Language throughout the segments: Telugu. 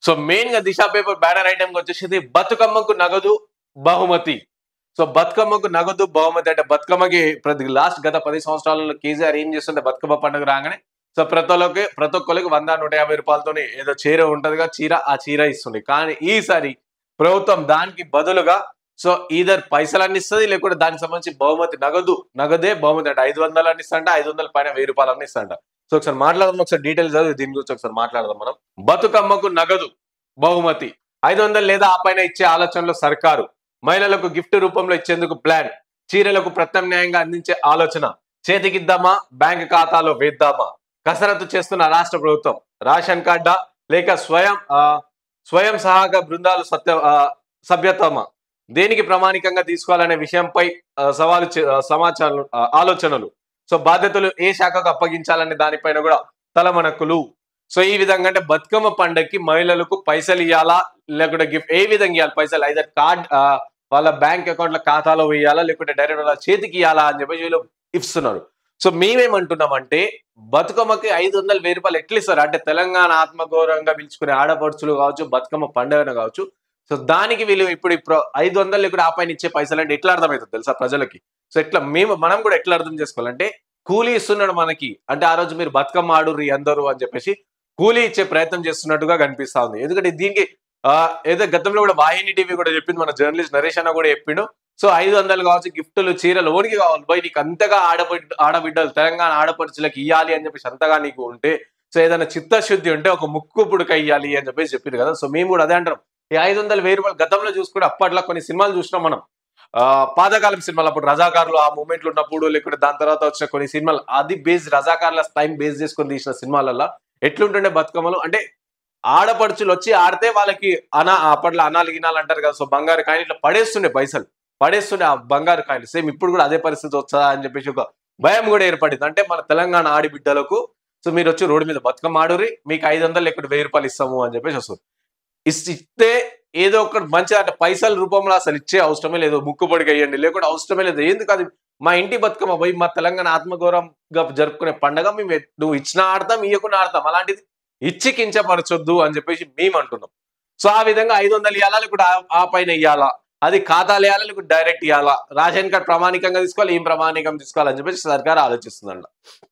సో మెయిన్ గా దిశ పేపర్ బ్యానర్ ఐటమ్ వచ్చేసింది బతుకమ్మకు నగదు బహుమతి సో బతుకమ్మకు నగదు బహుమతి అంటే బతుకమ్మకి ప్రతి లాస్ట్ గత పది సంవత్సరాలలో కేసీఆర్ ఏం చేస్తుంటే బతుకమ్మ పండుగ రాగానే సో ప్రతి ఒక్కరికి ప్రతి ఒక్కరికి వంద నూట యాభై రూపాయలతోని ఏదో చీర ఉంటదిగా చీర ఆ చీర ఇస్తుంది కానీ ఈసారి ప్రభుత్వం దానికి బదులుగా సో ఈధర్ పైసలన్నీ ఇస్తుంది లేకుంటే దానికి సంబంధించి బహుమతి నగదు నగదే బహుమతి అంటే ఐదు వందలు అన్ని ఇస్తా ఐదు వందల పైన వెయ్యి రూపాయలు అన్ని ఇస్తా సో ఒకసారి మాట్లాడదాం ఒకసారి డీటెయిల్స్ చదివి దీని గురించి ఒకసారి మాట్లాడదాం మనం బతుకమ్మకు నగదు బహుమతి ఐదు వందలు లేదా ఆ పైన ఇచ్చే ఆలోచనలో సర్కారు మహిళలకు గిఫ్ట్ రూపంలో ఇచ్చేందుకు ప్లాన్ చీరలకు ప్రత్యామ్నాయంగా అందించే ఆలోచన చేతికిద్దామా బ్యాంక్ ఖాతాలో వేద్దామా కసరత్తు చేస్తున్న రాష్ట్ర ప్రభుత్వం రేషన్ కార్డా లేక స్వయం ఆ, స్వయం సహాయక బృందాలు సత్య ఆ, సభ్యతమా దేనికి ప్రామాణికంగా తీసుకోవాలనే విషయంపై ఆ, సవాలు చే- ఆ, సమాచారం ఆ, ఆలోచనలు సో బాధ్యతలు ఏ శాఖకు అప్పగించాలనే దానిపైన కూడా తలమణకులు సో ఈ విధంగా అంటే బతుకమ్మ పండగకి మహిళలకు పైసలు ఇవ్వాలా లేకుంటే గిఫ్ట్ ఏ విధంగా ఇవ్వాలి పైసలు అయితే కార్డ్ వాళ్ళ బ్యాంక్ అకౌంట్ల ఖాతాలో వేయాలా లేకుంటే డైరెక్ట్ వాళ్ళ చేతికి ఇవ్వాలా అని చెప్పి వీళ్ళు ఇస్తున్నారు సో మేమేమంటున్నామంటే బతుకమ్మకి ఐదు వందల వెయ్యి రూపాయలు ఎట్లా ఇస్తారు అంటే తెలంగాణ ఆత్మగౌరవంగా పిలుచుకునే ఆడపడుచులు కావచ్చు బతుకమ్మ పండుగను కావచ్చు సో దానికి వీళ్ళు ఇప్పుడు ఇప్పుడు ఐదు వందలు లేకుండా ఆ పైన ఇచ్చే పైసలు అంటే ఎట్లా అర్థమవుతుంది తెలుసా ప్రజలకి సో ఎట్లా మేము మనం కూడా ఎట్లా అర్థం చేసుకోవాలంటే కూలీ ఇస్తున్నాడు మనకి అంటే ఆ రోజు మీరు బతుకమ్మ ఆడుర్రి అందరూ అని చెప్పేసి కూలీ ఇచ్చే ప్రయత్నం చేస్తున్నట్టుగా కనిపిస్తా ఉంది ఎందుకంటే దీనికి ఆ, ఏదో గతంలో కూడా వాహిని టీవీ కూడా చెప్పింది మన జర్నలిస్ట్ నరేష్ అన్న కూడా చెప్పిండు సో ఐదు వందలు కావచ్చు గిఫ్టులు చీరలు ఓనికి కావాలి పోయి నీకు అంతగా ఆడబిడ్డ ఆడబిడ్డలు తెలంగాణ ఆడపడుచులకు ఇవ్వాలి అని చెప్పేసి అంతగా నీకు ఉంటే సో ఏదైనా చిత్తశుద్ధి ఉంటే ఒక ముక్కు పుడక ఇవ్వాలి అని చెప్పేసి చెప్పింది కదా సో మేము కూడా అదే అంటాం ఈ ఐదు వందలు వెయ్యి రూపాయలు గతంలో చూసుకుంటే అప్పట్లో కొన్ని సినిమాలు చూసినాం మనం ఆ పాతకాలం సినిమాలు అప్పుడు రజాకారులు ఆ మూమెంట్లు ఉన్నప్పుడు లేకుంటే దాని తర్వాత వచ్చిన కొన్ని సినిమాలు అది బేస్ రజాకారుల టైం బేస్ చేసుకొని తీసిన సినిమాలలో ఎట్లుంటుండే బతుకమ్మలు అంటే ఆడపడుచులు వచ్చి ఆడితే వాళ్ళకి అనా అప్పట్లో అనాలు గినాలు అంటారు కదా సో బంగారు కాయలు ఇట్లా పడేస్తుండే పైసలు పడేస్తుండే ఆ బంగారు కాయలు సేమ్ ఇప్పుడు కూడా అదే పరిస్థితి వస్తుందా అని చెప్పేసి ఒక భయం కూడా ఏర్పడింది అంటే మన తెలంగాణ ఆడిబిడ్డలకు సో మీరు వచ్చి రోడ్డు మీద బతుకమ్మ ఆడురి మీకు ఐదు వందలు లేకుంటే వెయ్యి రూపాయలు ఇస్తాము అని చెప్పేసి వస్తుంది ఇస్- ఇస్తే ఏదో ఒకటి మంచిగా అంటే పైసల రూపంలో అసలు ఇచ్చే అవసరమే లేదు ముక్కుపొడికి వేయండి లేకుంటే అవసరమే లేదు ఎందుకు అది మా ఇంటి బతుకమ్మ పోయి మా తెలంగాణ ఆత్మగౌరవంగా జరుపుకునే పండగ మేము ఎట్- నువ్వు ఇచ్చినా ఆడతాం ఇయ్యకుండా ఆడతాం అలాంటిది ఇచ్చి కించపరచొద్దు అని చెప్పేసి మేము అంటున్నాం సో ఆ విధంగా ఐదు వందలు ఇవ్వాలా లేకుంటే ఆ- ఆ పైన ఇవ్వాలా అది ఖాతాలు వేయాలా లేకుంటే డైరెక్ట్ ఇవ్వాలా రేషన్ కార్డ్ ప్రామాణికంగా తీసుకోవాలి ఏం ప్రామాణికం తీసుకోవాలని చెప్పేసి సర్కార్ ఆలోచిస్తుందంట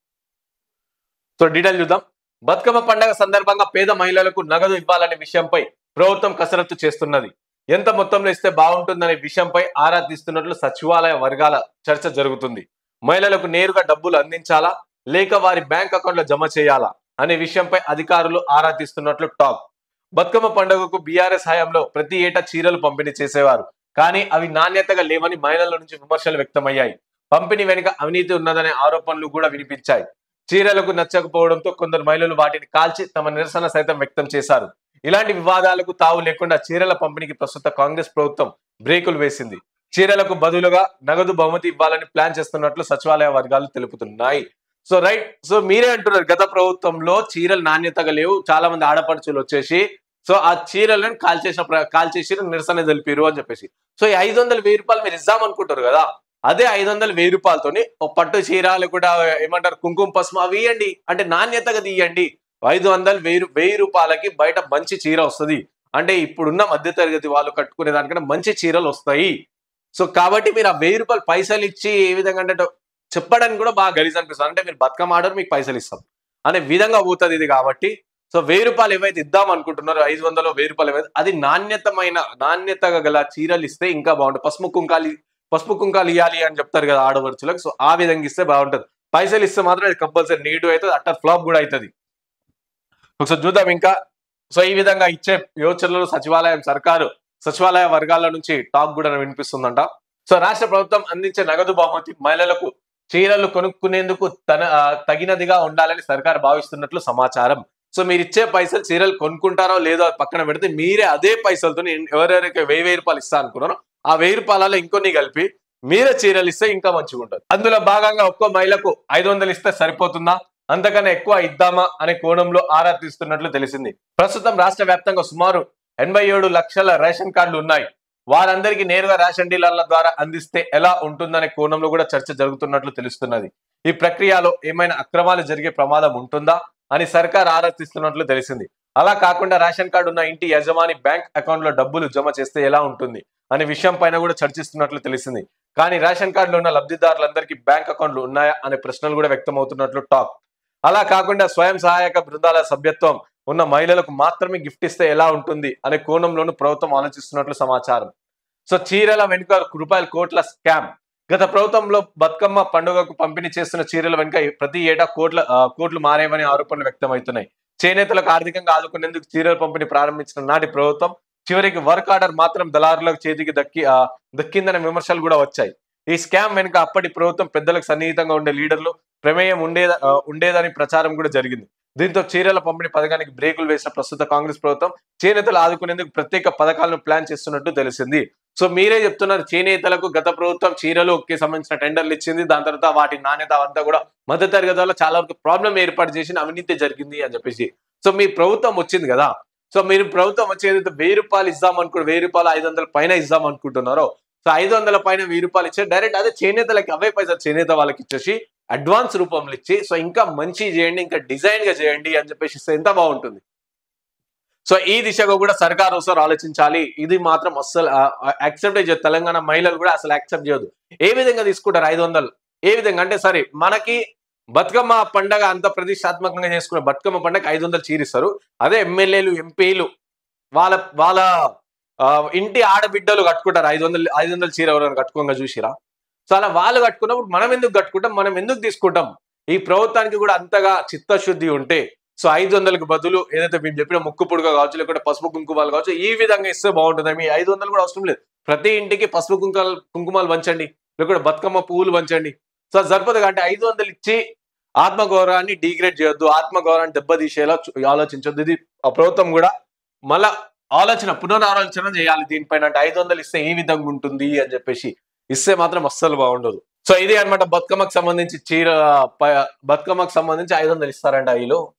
సో డీటెయిల్ చూద్దాం బతుకమ్మ పండగ సందర్భంగా పేద మహిళలకు నగదు ఇవ్వాలనే విషయంపై ప్రభుత్వం కసరత్తు చేస్తున్నది ఎంత మొత్తంలో ఇస్తే బాగుంటుందనే విషయంపై ఆరా తీస్తున్నట్లు సచివాలయ వర్గాల చర్చ జరుగుతుంది మహిళలకు నేరుగా డబ్బులు అందించాలా లేక వారి బ్యాంక్ అకౌంట్లో జమ చేయాలా అనే విషయంపై అధికారులు ఆరా తీస్తున్నట్లు టాక్ బతుకమ్మ పండుగకు బీఆర్ఎస్ హయాంలో ప్రతి ఏటా చీరలు పంపిణీ చేసేవారు కానీ అవి నాణ్యతగా లేవని మహిళల నుంచి విమర్శలు వ్యక్తమయ్యాయి పంపిణీ వెనుక అవినీతి ఉన్నదనే ఆరోపణలు కూడా వినిపించాయి చీరలకు నచ్చకపోవడంతో కొందరు మహిళలు వాటిని కాల్చి తమ నిరసన సైతం వ్యక్తం చేశారు ఇలాంటి వివాదాలకు తావు లేకుండా చీరల పంపిణీకి ప్రస్తుత కాంగ్రెస్ ప్రభుత్వం బ్రేకులు వేసింది చీరలకు బదులుగా నగదు బహుమతి ఇవ్వాలని ప్లాన్ చేస్తున్నట్లు సచివాలయ వర్గాలు తెలుపుతున్నాయి సో రైట్ సో మీరే అంటున్నారు గత ప్రభుత్వంలో చీరలు నాణ్యతగా లేవు చాలా మంది ఆడపడుచులు వచ్చేసి సో ఆ చీరలను కాల్చేసిన ప్ర- కాల్చేసి నిరసన తెలిపారు అని చెప్పేసి సో ఈ ఐదు వందల వెయ్యి రూపాయలు మీరు ఇద్దాం అనుకుంటారు కదా అదే ఐదు వందల వెయ్యి రూపాయలతోని ఒక పట్టు చీర లేకుండా ఏమంటారు కుంకుమ పసుపు అవి ఇవ్వండి అంటే నాణ్యతగా తీయండి ఐదు వందలు వెయ్యి రూ- వెయ్యి రూపాయలకి బయట మంచి చీర వస్తుంది అంటే ఇప్పుడున్న మధ్యతరగతి వాళ్ళు కట్టుకునే దానికంటే మంచి చీరలు వస్తాయి సో కాబట్టి మీరు ఆ వెయ్యి రూపాయలు పైసలు ఇచ్చి ఏ విధంగా అంటే చెప్పడానికి కూడా బాగా గలీజ్ అనిపిస్తుంది అంటే మీరు బతుకమ్మ ఆర్డర్ మీకు పైసలు ఇస్తాం అనే విధంగా పోతుంది ఇది కాబట్టి సో వెయ్యి రూపాయలు ఏవైతే ఇద్దాం అనుకుంటున్నారో ఐదు వందలు వెయ్యి రూపాయలు ఏవైతే అది నాణ్యతమైన నాణ్యతగా గల చీరలు ఇస్తే ఇంకా బాగుంటుంది పసుపు కుంకాలు పసుపు కుంకాలు ఇవ్వాలి అని చెప్తారు కదా ఆడపడుచులకు సో ఆ విధంగా ఇస్తే బాగుంటుంది పైసలు ఇస్తే మాత్రం అది కంపల్సరీ నీట్ అవుతుంది అట్టర్ ఫ్లాప్ కూడా అవుతుంది ఒకసారి చూద్దాం ఇంకా సో ఈ విధంగా ఇచ్చే యోచనలు సచివాలయం సర్కారు సచివాలయ వర్గాల నుంచి టాక్ కూడా వినిపిస్తుందంట సో రాష్ట్ర ప్రభుత్వం అందించే నగదు బహుమతి మహిళలకు చీరలు కొనుక్కునేందుకు తన ఆ, తగినదిగా ఉండాలని సర్కార్ భావిస్తున్నట్లు సమాచారం సో మీరు ఇచ్చే పైసలు చీరలు కొనుక్కుంటారో లేదో అది పక్కన పెడితే మీరే అదే పైసలతో ఎవరెవరికి వెయ్యి వెయ్యి రూపాయలు ఇస్తా అనుకున్నారో ఆ వెయ్యి రూపాయలలో ఇంకొన్ని కలిపి మీరే చీరలు ఇస్తే ఇంకా మంచిగా ఉంటుంది అందులో భాగంగా ఒక్కో మహిళకు ఐదు వందలు ఇస్తే సరిపోతుందా అంతకన్నా ఎక్కువ ఇద్దామా అనే కోణంలో ఆరా తీస్తున్నట్లు తెలిసింది ప్రస్తుతం రాష్ట్ర వ్యాప్తంగా సుమారు ఎనభై ఏడు లక్షల రేషన్ కార్డులు ఉన్నాయి వారందరికీ నేరుగా రేషన్ డీలర్ల ద్వారా అందిస్తే ఎలా ఉంటుందనే కోణంలో కూడా చర్చ జరుగుతున్నట్లు తెలుస్తున్నది ఈ ప్రక్రియలో ఏమైనా అక్రమాలు జరిగే ప్రమాదం ఉంటుందా అని సర్కార్ ఆరా తీస్తున్నట్లు తెలిసింది అలా కాకుండా రేషన్ కార్డు ఉన్న ఇంటి యజమాని బ్యాంక్ అకౌంట్ లో డబ్బులు జమ చేస్తే ఎలా ఉంటుంది అనే విషయం పైన కూడా చర్చిస్తున్నట్లు తెలిసింది కానీ రేషన్ కార్డులో ఉన్న లబ్ధిదారులందరికీ బ్యాంక్ అకౌంట్లు ఉన్నాయా అనే ప్రశ్నలు కూడా వ్యక్తం అవుతున్నట్లు టాక్ అలా కాకుండా స్వయం సహాయక బృందాల సభ్యత్వం ఉన్న మహిళలకు మాత్రమే గిఫ్ట్ ఇస్తే ఎలా ఉంటుంది అనే కోణంలోనూ ప్రభుత్వం ఆలోచిస్తున్నట్లు సమాచారం సో చీరల వెనుక రూపాయల కోట్ల స్కామ్ గత ప్రభుత్వంలో బతుకమ్మ పండుగకు పంపిణీ చేస్తున్న చీరల వెనుక ప్రతి ఏటా కోట్ల ఆ, కోట్లు మారేవనే ఆరోపణలు వ్యక్తమవుతున్నాయి చేనేతలకు ఆర్థికంగా ఆదుకునేందుకు చీరల పంపిణీ ప్రారంభించిన నాటి ప్రభుత్వం చివరికి వర్క్ ఆర్డర్ మాత్రం దళారులకు చేతికి దక్కి ఆ, దక్కిందనే విమర్శలు కూడా వచ్చాయి ఈ స్కామ్ వెనుక అప్పటి ప్రభుత్వం పెద్దలకు సన్నిహితంగా ఉండే లీడర్లు ప్రమేయం ఉండేద ఆ, ఉండేదని ప్రచారం కూడా జరిగింది దీంతో చీరల పంపిణీ పథకానికి బ్రేకులు వేసిన ప్రస్తుత కాంగ్రెస్ ప్రభుత్వం చేనేతలు ఆదుకునేందుకు ప్రత్యేక పథకాలను ప్లాన్ చేస్తున్నట్టు తెలిసింది సో మీరే చెప్తున్నారు చేనేతలకు గత ప్రభుత్వం చీరలు కి సంబంధించిన టెండర్లు ఇచ్చింది దాని తర్వాత వాటి నాణ్యత అంతా కూడా మధ్య తరగతి వల్ల చాలా వరకు ప్రాబ్లం ఏర్పాటు చేసి అవినీతి జరిగింది అని చెప్పేసి సో మీ ప్రభుత్వం వచ్చింది కదా సో మీరు ప్రభుత్వం వచ్చి ఏదైతే వెయ్యి రూపాయలు ఇద్దాం అనుకో వెయ్యి రూపాయలు ఐదు వందల పైన ఇద్దాం అనుకుంటున్నారో సో ఐదు వందల పైన వెయ్యి రూపాయలు ఇచ్చే డైరెక్ట్ అదే చేనేతలకి అవే పైసలు చేనేత వాళ్ళకి ఇచ్చేసి అడ్వాన్స్ రూపంలో ఇచ్చి సో ఇంకా మంచి చేయండి ఇంకా డిజైన్ గా చేయండి అని చెప్పేసి ఇస్తే ఎంత బాగుంటుంది సో ఈ దిశగా కూడా సర్కార్ ఒకసారి ఆలోచించాలి ఇది మాత్రం అస్సలు యాక్సెప్ట్ చేయదు తెలంగాణ మహిళలు కూడా అసలు యాక్సెప్ట్ చేయదు ఏ విధంగా తీసుకుంటారు ఐదు వందలు ఏ విధంగా అంటే సరే మనకి బతుకమ్మ పండగ అంత ప్రతిష్టాత్మకంగా చేసుకున్న బతుకమ్మ పండగ ఐదు వందలు చీరిస్తారు అదే ఎమ్మెల్యేలు ఎంపీలు వాళ్ళ వాళ్ళ ఆ, ఇంటి ఆడబిడ్డలు కట్టుకుంటారు ఐదు వందలు ఐదు వందల చీర ఎవరైనా కట్టుకోగా చూసిరా సో అలా వాళ్ళు కట్టుకున్నప్పుడు మనం ఎందుకు కట్టుకుంటాం మనం ఎందుకు తీసుకుంటాం ఈ ప్రభుత్వానికి కూడా అంతగా చిత్తశుద్ధి ఉంటే సో ఐదు వందలకు బదులు ఏదైతే మేము చెప్పిన ముక్కు పుడుక కావచ్చు లేకపోతే పసుపు కుంకుమాలు కావచ్చు ఈ విధంగా ఇస్తే బాగుంటుంది మీ ఐదు వందలు కూడా అవసరం లేదు ప్రతి ఇంటికి పసుపు కుంకాలు కుంకుమాలు పంచండి లేకపోతే బతుకమ్మ పువ్వులు పంచండి సో అది సరిపోదు అంటే ఐదు వందలు ఇచ్చి ఆత్మగౌరవాన్ని డిగ్రేడ్ చేయొద్దు ఆత్మగౌరవాన్ని దెబ్బతీసేలా చు- ఆలోచించొద్దు ఇది ఆ ప్రభుత్వం కూడా మళ్ళా ఆలోచన పునరాలోచన చేయాలి దీనిపైన అంటే ఐదు వందలు ఇస్తే ఏ విధంగా ఉంటుంది అని చెప్పేసి ఇస్తే మాత్రం అస్సలు బాగుండదు సో ఇది అన్నమాట బతుకమ్మకు సంబంధించి చీర ప- బతుకమ్మకు సంబంధించి ఐదు వందలు ఇస్తారంట వీళ్ళు